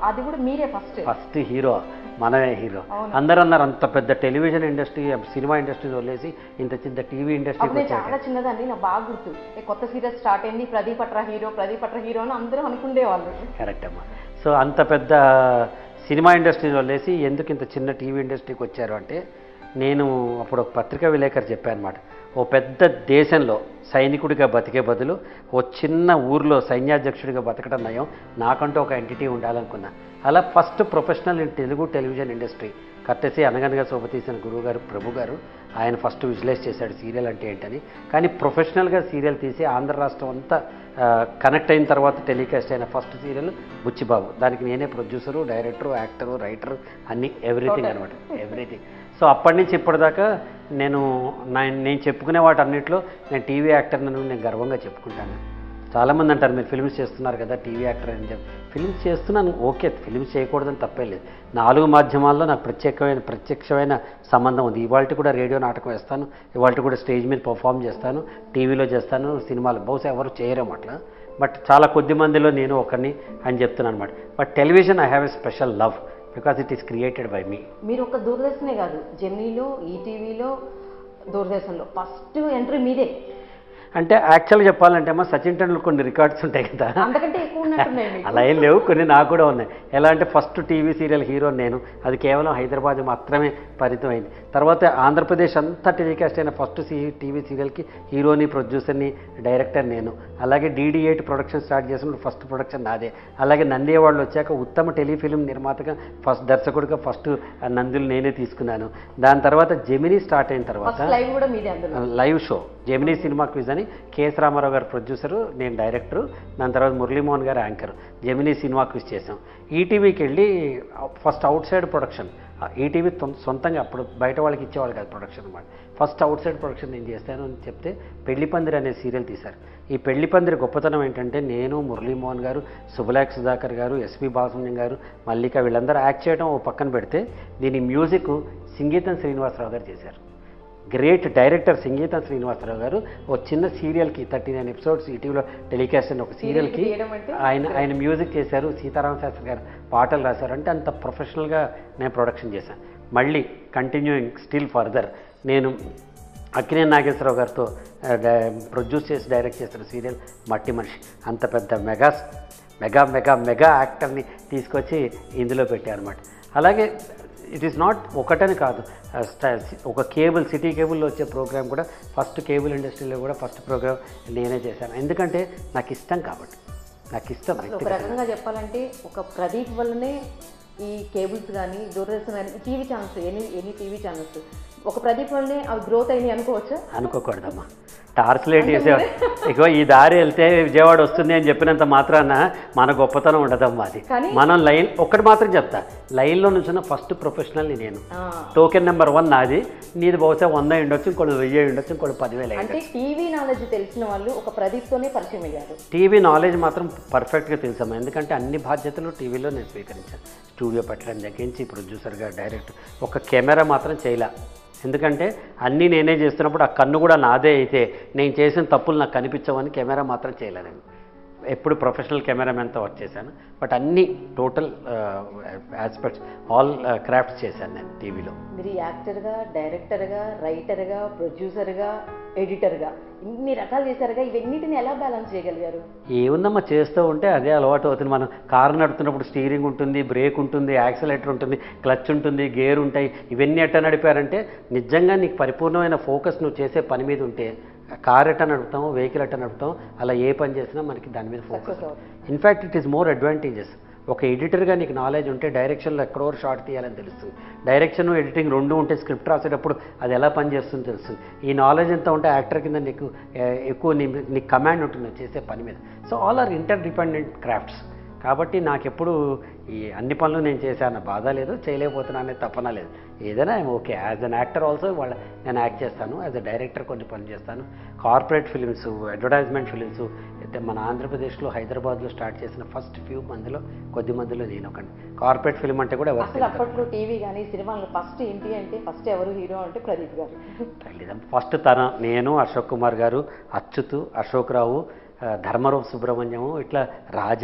అది కూడా మీరే ఫస్ట్ ఫస్ట్ హీరో మనమే హీరో అవును. అందరూ అన్నారు అంత పెద్ద టెలివిజన్ ఇండస్ట్రీ సినిమా ఇండస్ట్రీ వదిలేసి ఇంత చిన్న టీవీ ఇండస్ట్రీకి అప్పుడు నేను వచ్చాక చాలా చిన్నదండి నాకు బాగా గుర్తు ఏ కొత్త సీరియల్ స్టార్ట్ అయింది ప్రదీప్ అట్రా హీరో ప్రదీప్ అట్రా హీరో అని అందరూ అనుకుండేవాళ్ళు కరెక్ట్ అమ్మా సో అంత పెద్ద సినిమా ఇండస్ట్రీని వదిలేసి ఎందుకు ఇంత చిన్న టీవీ ఇండస్ట్రీకి వచ్చారు అంటే నేను అప్పుడు ఒక పత్రికా విలేకరు చెప్పాను అనమాట ఓ పెద్ద దేశంలో సైనికుడిగా బతికే బదులు ఓ చిన్న ఊర్లో సైన్యాధ్యక్షుడిగా బతకడం నయం నాకంటూ ఒక ఎంటిటీ ఉండాలనుకున్నా అలా first professional in Telugu television industry కట్టేసి అనగనగా శోభ తీసిన గురువు గారు ప్రభు గారు ఆయన ఫస్ట్ విజువలైజ్ చేశాడు సీరియల్ అంటే ఏంటని కానీ ప్రొఫెషనల్గా సీరియల్ తీసి ఆంధ్ర రాష్ట్రం అంతా కనెక్ట్ అయిన తర్వాత టెలికాస్ట్ అయిన ఫస్ట్ సీరియల్ బుచ్చిబాబు దానికి నేనే ప్రొడ్యూసరు డైరెక్టరు యాక్టరు రైటరు అన్ని ఎవ్రీథింగ్ అనమాట ఎవ్రీథింగ్ సో అప్పటి నుంచి ఇప్పటిదాకా నేను నా నేను చెప్పుకునే వాటి అన్నింటిలో నేను టీవీ యాక్టర్ అని నేను గర్వంగా చెప్పుకుంటాను చాలామంది అంటారు మీరు ఫిల్మ్స్ చేస్తున్నారు కదా టీవీ యాక్టర్ అని చెప్పి ఫిల్మ్స్ చేస్తున్నాను ఓకే ఫిల్మ్స్ చేయకూడదని తప్పే లేదు నాలుగు మాధ్యమాల్లో నాకు ప్రత్యేకమైన ప్రత్యక్షమైన సంబంధం ఉంది ఇవాళ కూడా రేడియో నాటకం వేస్తాను ఇవాళ కూడా స్టేజ్ మీద పర్ఫామ్ చేస్తాను టీవీలో చేస్తాను సినిమాలు బహుశా ఎవరు చేయరేమో అట్లా బట్ చాలా కొద్ది మందిలో నేను ఒకరిని అని చెప్తున్నాను అనమాట but television I have a special love because it is created by me మీరు ఒక దూరదర్శనే కాదు జెమినీలో ఈటీవీలో దూరదర్శన్లో ఫస్ట్ ఎంట్రీ మీదే అంటే యాక్చువల్గా చెప్పాలంటే అమ్మా సచిన్ టెండూల్కర్ కొన్ని రికార్డ్స్ ఉంటాయి కదా అంతకంటే ఎక్కువ ఉన్నట్టున్నాయి మీకు అలా ఏం లేవు కొన్ని నాకు కూడా ఉన్నాయి ఎలా అంటే ఫస్ట్ టీవీ సీరియల్ హీరో నేను అది కేవలం హైదరాబాద్ మాత్రమే పరిమితం అయింది తర్వాత ఆంధ్రప్రదేశ్ అంతా టెలికాస్ట్ అయిన ఫస్ట్ సీ టీవీ సీరియల్కి హీరోని ప్రొడ్యూసర్ని డైరెక్టర్ నేను అలాగే డీడీ ఎయిట్ ప్రొడక్షన్ స్టార్ట్ చేసినప్పుడు ఫస్ట్ ప్రొడక్షన్ నాదే అలాగే నంది అవార్డులు వచ్చాక ఉత్తమ టెలిఫిలిం నిర్మాతగా ఫస్ట్ దర్శకుడిగా ఫస్ట్ నందులు నేనే తీసుకున్నాను దాని తర్వాత జెమినీ స్టార్ట్ అయిన తర్వాత ఫస్ట్ లైవ్ కూడా మీదే అందులో live show Gemini cinema quiz అని కేఎస్ రామారావు గారు ప్రొడ్యూసరు నేను డైరెక్టరు దాని తర్వాత మురళీమోహన్ గారు యాంకర్ జెమినీ సినిమా క్విజ్ చేసాం ఈటీవీకి వెళ్ళి first outside production ETV సొంతంగా అప్పుడు బయట వాళ్ళకి ఇచ్చేవాళ్ళు కాదు ప్రొడక్షన్ అనమాట ఫస్ట్ అవుట్ సైడ్ ప్రొడక్షన్ నేను చేస్తాను అని చెప్తే పెళ్లి పందిరి అనే సీరియల్ తీశారు ఈ పెళ్లి పందిరి గొప్పతనం ఏంటంటే నేను మురళీమోహన్ గారు సుబలాక్ సుధాకర్ గారు ఎస్పి బాలసుబ్రహ్మణ్యం గారు మల్లిక వీళ్ళందరూ యాక్ట్ చేయడం ఓ పక్కన పెడితే దీని మ్యూజిక్ సంగీతం శ్రీనివాసరావు గారు చేశారు గ్రేట్ డైరెక్టర్ సంగీతం శ్రీనివాసరావు గారు ఓ చిన్న సీరియల్కి థర్టీ నైన్ ఎపిసోడ్స్ ఈటీవీలో టెలికాస్ట్ అయిన ఒక సీరియల్కి తీయడం అంటే ఆయన ఆయన మ్యూజిక్ చేశారు సీతారామ శాస్త్రి గారు పాటలు రాశారు అంటే అంత ప్రొఫెషనల్గా నేను ప్రొడక్షన్ చేశాను మళ్ళీ కంటిన్యూయింగ్ స్టిల్ ఫర్దర్ నేను అక్కినేని నాగేశ్వరరావు గారితో ఆ, డై- ప్రొడ్యూస్ చేసి డైరెక్ట్ చేసిన సీరియల్ మట్టి మనిషి అంత పెద్ద మెగా మెగా మెగా మెగా యాక్టర్ని తీసుకొచ్చి ఇందులో పెట్టారన్నమాట అలాగే ఇట్ ఈస్ నాట్ ఒకటని కాదు ఆ, స్ట- ఒక కేబుల్ సిటీ కేబుల్లో వచ్చే ప్రోగ్రామ్ కూడా ఫస్ట్ కేబుల్ ఇండస్ట్రీలో కూడా ఫస్ట్ ప్రోగ్రామ్ నేనే చేశాను ఎందుకంటే నాకు ఇష్టం కాబట్టి నాకు ఇష్టం అసలు ఒక వ్యక్తిగతంగా. రకంగా చెప్పాలంటే ఒక ప్రదీప్ వల్లనే ఈ కేబుల్స్ కానీ దూరదర్శన్ కానీ టీవీ ఛానల్స్ ఎన్ని ఎన్ని టీవీ ఛానల్స్ ఒక ప్రదీప్ వల్లనే అవి గ్రోత్ అయినాయి అనుకోవచ్చా అనుకోకూడదమ్మా టార్చ్ లైట్ వేసేవాడు ఇగో ఈ దారి వెళ్తే విజయవాడ వస్తుంది అని చెప్పినంత మాత్రాన మన గొప్పతనం ఉండదమ్మా అది కానీ- మనం లైన్ ఒక్కటి మాత్రం చెప్తా లైన్లో నుంచిన ఫస్ట్ ప్రొఫెషనల్ నేను ఆ, టోకెన్ నెంబర్ వన్ నాది నీది బహుశా వంద ఉండొచ్చు ఇంకోటి వెయ్యి ఉండొచ్చు ఇంకోటి పదివేలు అయ్యి అంటే టీవీ నాలెడ్జ్ తెలిసిన వాళ్ళు ఒక ప్రదీప్తోనే పరిచయం అయ్యారు టీవీ నాలెడ్జ్ మాత్రం పర్ఫెక్ట్గా తెలుసమ్మా ఎందుకంటే అన్ని బాధ్యతలు టీవీలో నేను స్వీకరించాను స్టూడియో పెట్టడం దగ్గర నుంచి ప్రొడ్యూసర్గా డైరెక్ట్ ఒక కెమెరా మాత్రం చేయలే ఎందుకంటే అన్నీ నేనే చేస్తున్నప్పుడు ఆ కన్ను కూడా నాదే అయితే నేను చేసిన తప్పులు నాకు కనిపించవని కెమెరా మాత్రం చేయలే నేను ఎప్పుడు ప్రొఫెషనల్ కెమెరామెన్తో వర్క్ చేశాను బట్ అన్ని టోటల్ ఆస్పెక్ట్స్ ఆల్ క్రాఫ్ట్స్ చేశాను నేను టీవీలో మీరు యాక్టర్గా డైరెక్టర్గా రైటర్గా ప్రొడ్యూసర్గా ఎడిటర్గా ఇన్ని రకాలు చేశారుగా ఇవన్నిటిని ఎలా బ్యాలెన్స్ చేయగలిగారు ఏముందమ్మా చేస్తూ ఉంటే అదే అలవాటు అవుతుంది మనం కారు నడుపుతున్నప్పుడు స్టీరింగ్ ఉంటుంది బ్రేక్ ఉంటుంది యాక్సిలేటర్ ఉంటుంది క్లచ్ ఉంటుంది గేర్ ఉంటాయి ఇవన్నీ ఎట్ట నడిపారంటే నిజంగా నీకు పరిపూర్ణమైన ఫోకస్ నువ్వు చేసే పని మీద ఉంటే కార్ ఎట్ట నడుపుతాం వెహికల్ ఎట్ట నడుపుతాం అలా ఏ పని చేసినా మనకి దాని మీద ఫోకస్ Success అవుతుంది. In fact it is more advantages ఒక ఎడిటర్గా నీకు నాలెడ్జ్ ఉంటే డైరెక్షన్లో ఎక్కడో షార్ట్ తీయాలని తెలుస్తుంది డైరెక్షన్ ఎడిటింగ్ రెండు ఉంటే స్క్రిప్ట్ రాసేటప్పుడు అది ఎలా పనిచేస్తుందో తెలుస్తుంది ఈ నాలెడ్జ్ ఎంత ఉంటే యాక్టర్ కింద నీకు ఏ, ఎక్కువ నీ నీకు కమాండ్ ఉంటుంది నువ్వు చేసే పని మీద so all are interdependent crafts కాబట్టి నాకెప్పుడు ఈ అన్ని పనులు నేను చేశాను బాధ లేదు చేయలేకపోతున్నా అనే తపన లేదు ఏదైనా I'm okay as an actor also వాళ్ళ నేను యాక్ట్ చేస్తాను యాజ్ అ డైరెక్టర్ కొన్ని పనులు చేస్తాను కార్పొరేట్ ఫిలిమ్స్ అడ్వర్టైజ్మెంట్ ఫిలిమ్స్ అయితే మన ఆంధ్రప్రదేశ్లో హైదరాబాద్లో స్టార్ట్ చేసిన ఫస్ట్ ఫ్యూ మందిలో కొద్ది మందిలో నేను ఒక కార్పొరేట్ ఫిలిం అంటే కూడా ఎవరు అసలు అప్పట్లో టీవీ కానీ సినిమాలో ఫస్ట్ ఏంటి అంటే ఫస్ట్ ఎవరు హీరో అంటే ప్రదీప్ గారు తెలియదు ఫస్ట్ తన నేను అశోక్ కుమార్ గారు అచ్యుత్ అశోక్ రావు ఆ, ధర్మరావు సుబ్రహ్మణ్యము ఇట్లా రాజా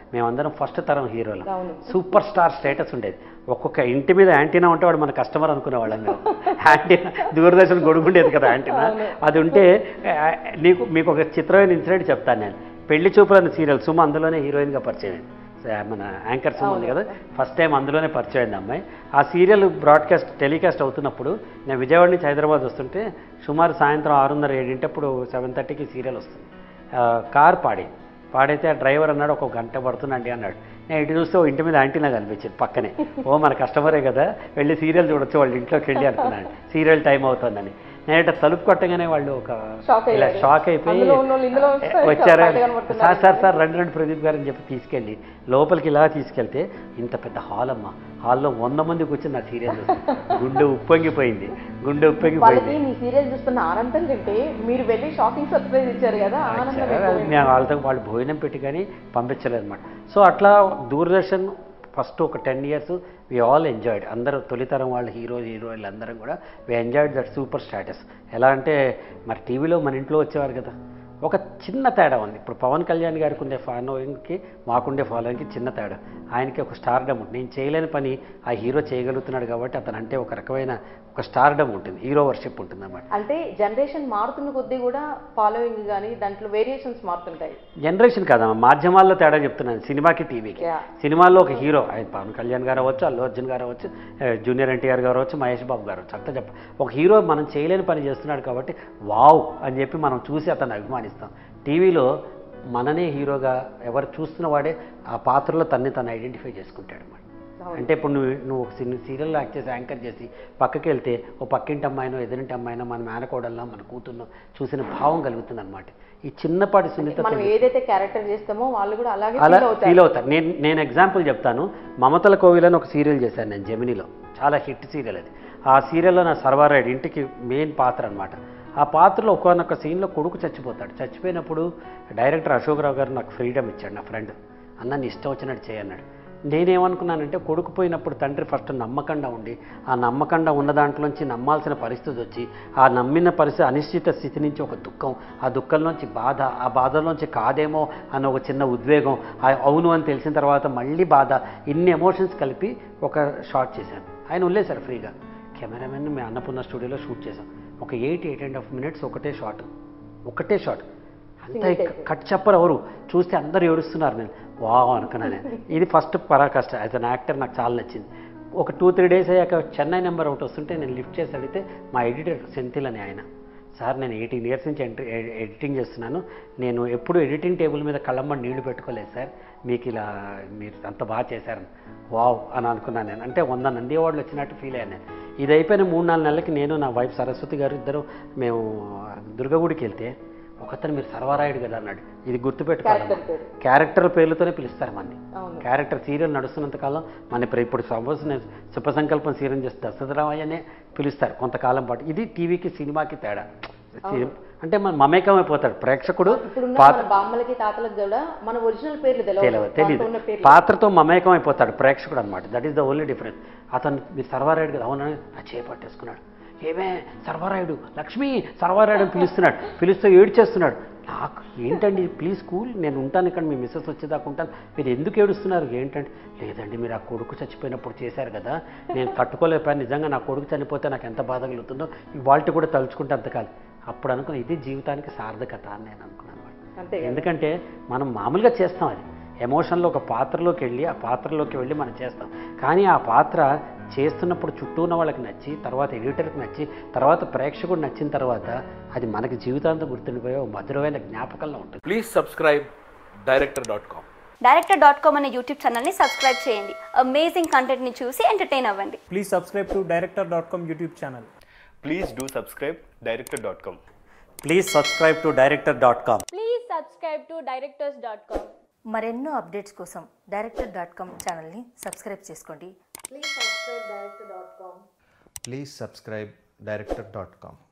మేమందరం ఫస్ట్ తరం హీరోలు అవును. సూపర్ స్టార్ స్టేటస్ ఉండేది ఒక్కొక్క ఇంటి మీద యాంటీనా ఉంటే వాడు మన కస్టమర్ అనుకునేవాళ్ళం మేము యాంటీనా దూరదర్శన్ గొడుగు ఉండేది కదా యాంటీనా అది ఉంటే ఆ, నీకు మీకు ఒక చిత్రమైన ఇన్సిడెంట్ చెప్తాను నేను పెళ్లి చూపులు అనే సీరియల్ సుమ అందులోనే హీరోయిన్గా పరిచయం అయింది స- మన యాంకర్ సుమ ఉంది కదా ఫస్ట్ టైం అందులోనే పరిచయం అయింది అమ్మాయి ఆ సీరియల్ బ్రాడ్కాస్ట్ టెలికాస్ట్ అవుతున్నప్పుడు నేను విజయవాడ నుంచి హైదరాబాద్ వస్తుంటే సుమారు సాయంత్రం ఆరున్నర ఏడింటప్పుడు సెవెన్ థర్టీకి సీరియల్ వస్తుంది ఆ, కార్ పాడి పాడైతే ఆ డ్రైవర్ అన్నాడు ఒక గంట పడుతుందండి అన్నాడు నేను ఇటు చూస్తే ఓ ఇంటి మీద యాంటీనా కనిపించింది పక్కనే ఓ మన కస్టమరే కదా వెళ్ళి సీరియల్ చూడొచ్చు వాళ్ళ ఇంట్లోకి వెళ్ళి అనుకున్నాను సీరియల్ టైం అవుతుందని నేను ఇట్లా తలుపు కొట్టగానే వాళ్ళు ఒక Shock ఇలా అయ్యారు. షాక్ అయిపోయి అందులో ఉన్నోళ్ళు ఇందులో "ఏ, వస్తారు, వచ్చారా బయట కనబడుతున్నారు." సార్ సార్ సార్ రండి రండి ప్రదీప్ గారు అని చెప్పి తీసుకెళ్ళి లోపలికి ఇలా తీసుకెళ్తే ఇంత పెద్ద హాల్ అమ్మ హాల్లో వంద మంది కూర్చుని నా సీరియల్ గుండె ఉప్పొంగిపోయింది గుండె వాళ్ళకి ఉప్పొంగిపోయింది మీ సీరియల్ చూస్తున్న ఆనందం కంటే మీరు వెళ్ళి షాపింగ్ సర్ప్రైజ్ ఇచ్చారు కదా ఆ ఆనందం ఎక్కువ. నేను వాళ్ళతో వాళ్ళు భోజనం పెట్టి కానీ పంపించలేదు అనమాట సో అట్లా దూరదర్శన్ ఫస్ట్ ఒక ten years we all enjoyed అందరూ తొలితరం వాళ్ళ హీరో హీరోయిన్లు అందరం కూడా we enjoyed that super status ఎలా అంటే మరి టీవీలో మన ఇంట్లో వచ్చేవారు కదా ఒక చిన్న తేడా ఉంది ఇప్పుడు పవన్ కళ్యాణ్ గారికి ఉండే ఫాలోయింగ్కి మాకుండే ఫాలోయింగ్కి చిన్న తేడా ఆయనకి ఒక స్టార్డమ్ ఉంటుంది నేను చేయలేని పని ఆ హీరో చేయగలుగుతున్నాడు కాబట్టి అతను అంటే ఒక రకమైన ఒక స్టార్డమ్ ఉంటుంది హీరో వర్షిప్ ఉంటుంది అన్నమాట అంటే జనరేషన్ మారుతున్న కొద్దీ కూడా ఫాలోయింగ్ కానీ దాంట్లో వేరియేషన్స్ మారుతుంటాయి జనరేషన్ కాదమ్మా మాధ్యమాల్లో తేడా చెప్తున్నాను సినిమాకి టీవీకి Yeah. సినిమాల్లో ఒక హీరో ఆయన పవన్ కళ్యాణ్ గారు అవ్వచ్చు అల్లు అర్జున్ గారు అవ్వచ్చు ఏ, జూనియర్ ఎన్టీఆర్ గారు అవ్వచ్చు మహేష్ బాబు గారు అవ్వచ్చు అట్లా చెప్ప ఒక హీరో మనం చేయలేని పని చేస్తున్నాడు కాబట్టి వావ్ అని చెప్పి మనం చూసి అతన్ని అభిమానిస్తాం టీవీలో మననే హీరోగా ఎవరు చూస్తున్న వాడే ఆ పాత్రలో తన్ని తను ఐడెంటిఫై చేసుకుంటాడు అన్నమాట అంటే ఇప్పుడు నువ్వు నువ్వు ఒక సినీ సీరియల్లో యాక్ట్ చేసి యాంకర్ చేసి పక్కకి వెళ్తే ఓ పక్కింటి అమ్మాయినో ఎదురింటి అమ్మాయినో మన మేనకోడల్లో మన కూతుర్నో చూసిన భావం కలుగుతుంది అనమాట ఈ చిన్నపాటి సున్నిత మనం ఏదైతే క్యారెక్టర్ చేస్తామో వాళ్ళు కూడా అలాగే అలా ఫీల్ అవుతారు ఫీల్ అవుతారు నేను నేను ఎగ్జాంపుల్ చెప్తాను మమతల కోవిల్ అని ఒక సీరియల్ చేశాను నేను జమినీలో చాలా హిట్ సీరియల్ అది ఆ సీరియల్లో నా సర్వారాయుడు ఇంటికి మెయిన్ పాత్ర అనమాట ఆ పాత్రలో ఒకనొక సీన్లో కొడుకు చచ్చిపోతాడు చచ్చిపోయినప్పుడు డైరెక్టర్ అశోక్రావు గారు నాకు ఫ్రీడమ్ ఇచ్చాడు నా ఫ్రెండ్ అన్న నీ ఇష్టం వచ్చినట్టు చేయన్నాడు నేనేమనుకున్నానంటే కొడుకు పోయినప్పుడు తండ్రి ఫస్ట్ నమ్మకంగా ఉండి ఆ నమ్మకంగా ఉన్న దాంట్లోంచి నమ్మాల్సిన పరిస్థితి వచ్చి ఆ నమ్మిన పరిస్థితి అనిశ్చిత స్థితి నుంచి ఒక దుఃఖం ఆ దుఃఖంలోంచి బాధ ఆ బాధలోంచి కాదేమో అన్న ఒక చిన్న ఉద్వేగం ఆ అవును అని తెలిసిన తర్వాత మళ్ళీ బాధ ఇన్ని ఎమోషన్స్ కలిపి ఒక షాట్ చేశాను ఆయన వదిలేశారు ఫ్రీగా కెమెరామెన్ మేము అన్నపూర్ణ స్టూడియోలో షూట్ చేశాం ఒక eight eight and half minutes ఒకటే షాట్ ఒకటే షాట్ అంతా కట్ చెప్పరు ఎవరు చూస్తే అందరు ఏడుస్తున్నారు నేను వావ్ అనుకున్నాను నేను ఇది ఫస్ట్ పరాకష్ట యాజ్ అన్ యాక్టర్ నాకు చాలా నచ్చింది ఒక టూ త్రీ డేస్ అయ్యాక చెన్నై నెంబర్ ఒకటి వస్తుంటే నేను లిఫ్ట్ చేసి అడిగితే మా ఎడిటర్ సెంథిల్ అని ఆయన సార్ నేను ఎయిటీన్ ఇయర్స్ నుంచి ఎంట్రీ ఎడిటింగ్ చేస్తున్నాను నేను ఎప్పుడు ఎడిటింగ్ టేబుల్ మీద కళ్ళమ్మ నీళ్లు పెట్టుకోలేదు సార్ మీకు ఇలా మీరు అంత బాగా చేశారని వావ్ అని అనుకున్నాను నేను అంటే వంద నంది అవార్డులు వచ్చినట్టు ఫీల్ అయ్యాను నేను ఇది అయిపోయిన మూడు నాలుగు నెలలకి నేను నా వైఫ్ సరస్వతి గారు ఇద్దరు మేము దుర్గగుడికి వెళ్తే ఒకతను మీరు సర్వారాయుడు కదా అన్నాడు ఇది గుర్తుపెట్టుకోవాలి Character పేరు. క్యారెక్టర్ పేర్లతోనే పిలుస్తారు మనని అవును క్యారెక్టర్ సీరియల్ నడుస్తున్నంత కాలం మన ఇప్పుడు ఇప్పుడు సపోజ్ నేను శుభ సంకల్పం సీరియల్ చేస్తే దశరథరామయ్యనే పిలుస్తారు కొంతకాలం పాటు ఇది టీవీకి సినిమాకి తేడా సి- అంటే మన మమేకం అయిపోతాడు ప్రేక్షకుడు ఇప్పుడున్న పాత్ర మన బామ్మలకి తాతలకు కూడా మన ఒరిజినల్ పేర్లు తెలియదు తెలియదు తెలియదు దాంట్లో ఉన్న పేర్లు పాత్రతో మమేకం అయిపోతాడు ప్రేక్షకుడు అనమాట that is the only difference అతను మీరు సర్వారాయుడు కదా అవునని ఆ చేపట్టేసుకున్నాడు ఏమే సర్వారాయుడు లక్ష్మి సర్వారాయుడు అని పిలుస్తున్నాడు పిలుస్తూ ఏడ్చేస్తున్నాడు నాకు ఏంటండి ప్లీజ్ కూల్ నేను ఉంటాను ఇక్కడ మీ మిస్సెస్ వచ్చేదాకా ఉంటాను మీరు ఎందుకు ఏడుస్తున్నారు ఏంటంటే లేదండి మీరు ఆ కొడుకు చచ్చిపోయినప్పుడు చేశారు కదా నేను తట్టుకోలేకపోయాను నిజంగా నా కొడుకు చనిపోతే నాకు ఎంత బాధ కలుగుతుందో వాళ్ళకి కూడా తలుచుకుంటే అంతకాలం అప్పుడు అనుకున్న ఇది జీవితానికి సార్థకత అని నేను అనుకున్నాను అంతే కదా ఎందుకంటే మనం మామూలుగా చేస్తాం అది ఎమోషన్లో ఒక పాత్రలోకి వెళ్ళి ఆ పాత్రలోకి వెళ్ళి మనం చేస్తాం కానీ ఆ పాత్ర చేస్తున్నప్పుడు చుట్టూ ఉన్న వాళ్ళకి నచ్చి తర్వాత ఎడిటర్కి నచ్చి తర్వాత ప్రేక్షకుడు నచ్చిన తర్వాత అది మనకి జీవితాంతం గుర్తుండిపోయే ఒక మధురమైన జ్ఞాపకంలో ఉంటుంది Please subscribe director.com. Director dot com అనే యూట్యూబ్ ఛానల్ని సబ్స్క్రైబ్ చేయండి అమేజింగ్ కంటెంట్ని చూసి ఎంటర్టైన్ అవ్వండి Please subscribe to director.com YouTube channel. Please do subscribe director.com. Please subscribe to director dot com Please subscribe to directors dot com. మరెన్నో updates కోసం director dot com ఛానల్ని subscribe చేసుకోండి Please subscribe director.com.